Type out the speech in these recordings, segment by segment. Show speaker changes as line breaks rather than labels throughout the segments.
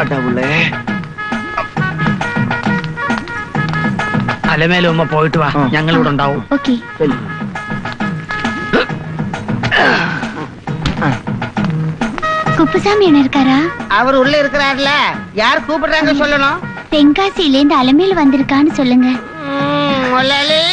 കടവുളേ
അലമേലും ഉമ്മ പോയിട്ട് വാ
ആ.
ഞങ്ങളിവിടെ ഉണ്ടാവും
ஓகே குப்புசாமி என்ன இருக்காரா
அவர் உள்ள இருக்கிறார்ல யார் கூப்பிடுறாங்க சொல்லணும்
தென்காசியில இருந்து அலமேல் வந்திருக்கான்னு சொல்லுங்க
ம், முதலாளி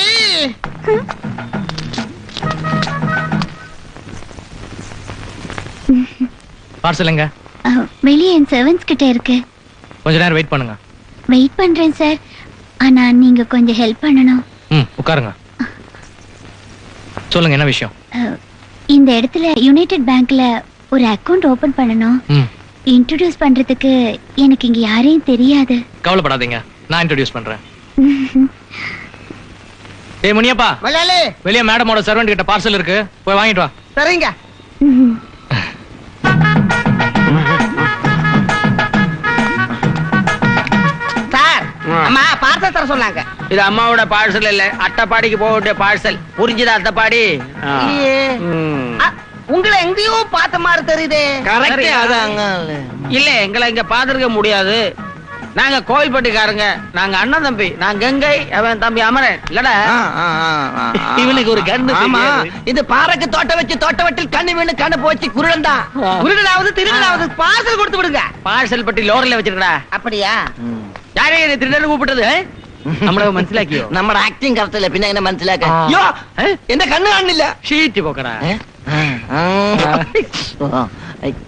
பார்சலுங்க
அஹ், வெளியே என் சர்வன்ஸ் கிட்ட இருக்கு
கொஞ்ச நேரம் வெயிட் பண்ணுங்க
வெயிட் பண்றேன் சார் ஆனா நீங்க கொஞ்சம் ஹெல்ப் பண்ணணும்
ம் உட்காருங்க சொல்லுங்க என்ன விஷயம்
அஹ், இந்த இடத்துல யுனைடெட் பேங்க்ல ஒரு அக்கவுண்ட் ஓபன் பண்ணணும்
ம்
இன்ட்ரோடியூஸ் பண்றதுக்கு எனக்கு இங்க யாரையும் தெரியாது
கவலைப்படாதீங்க நான் இன்ட்ரோடியூஸ் பண்றேன் ஏய் முனியப்பா
முதலாளி
வெளியே மேடமோட சர்வெண்ட் கிட்ட பார்சல் இருக்கு போய் வாங்கிட்டு வா
சரிங்க
ம்ஹும்.
சார் அம்மா பார்சல் தர சொன்னாங்க
இது அம்மாவோட பார்சல் இல்ல அட்டப்பாடிக்கு போக வேண்டிய பார்சல் புரிஞ்சுதா அட்டப்பாடி
இல்லையே. அ, உங்களை எங்கேயோ பார்த்த மாதிரி தெரியுதே
கரெக்ட் அதாங்க இல்ல எங்களை இங்க பாத்துருக்க முடியாது நாங்க கோயில்பட்டிக்காரங்க நாங்க அண்ணன் தம்பி நான் கங்கை அவன் தம்பி அமரன் இல்லடா இவனுக்கு ஒரு கண்ணு
ஆமா
தெரியாது.
இது பாறைக்கு தோட்ட வச்சு தோட்ட வட்டில் கண்ணு வீணு கண்ணு போச்சு குருடன்டா
திருடனாவது திருடனாவது பார்சல் கொடுத்து விடுங்க
பார்சல் பட்டி லோரில வச்சிருக்கடா
அப்படியா
யாரே என்ன திருடன்னு கூப்பிட்டது ഏ? നമ്മളെ മനസ്സിലാക്കിയോ
നമ്മുടെ ആക്ടിങ് കറക്റ്റ് അല്ലേ പിന്നെ എങ്ങനെ മനസ്സിലാക്കാൻ
ആ.
അയ്യോ
ഏ?
എന്റെ കണ്ണ് കാണില്ല
ഷീറ്റ് പോക്കടാ
ഏ? ആ. ഓ, ഐ.